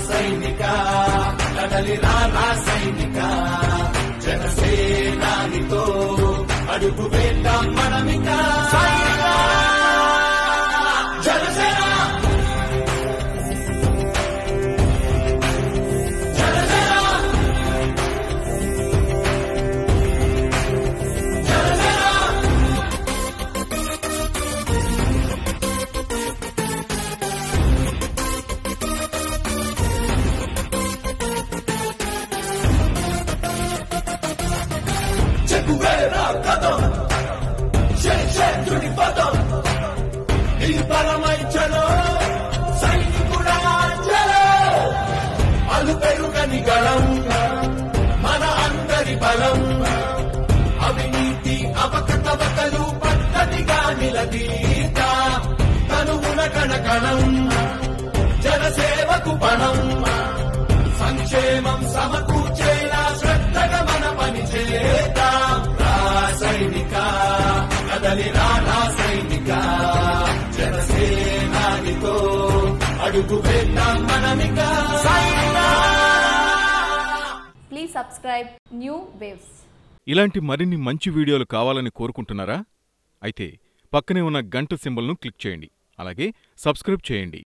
సైనిక కదలి రారా సైనిక జనసేనానితో అడుగు వేద్దాం మనమిక సైనిక జనసేన జనసేన జనసేన చెక్కువేరా కథం శేషేంద్రుడి పదం ఈ బలమై చలో సైనికుడా చలో అలు పెరుగని గళం మన అందరి బలం అవినీతి అవకతవకలు పద్ధతిగా నిలదీత తనువున కణకణం జనసేవకు పణం సంక్షేమం సమకూర్చేలా శ్రద్ధగా మన పని చేద్దాం రాసైనిక కదలి రానా సైనిక జనసేనానితో అడుగు వేద్దాం మనమిక సైనిక Please subscribe New Waves. ఇలాంటి మరిన్ని మంచి వీడియోలు కావాలని కోరుకుంటున్నారా అయితే పక్కనే ఉన్న గంట సింబల్ను క్లిక్ చేయండి అలాగే సబ్స్క్రైబ్ చేయండి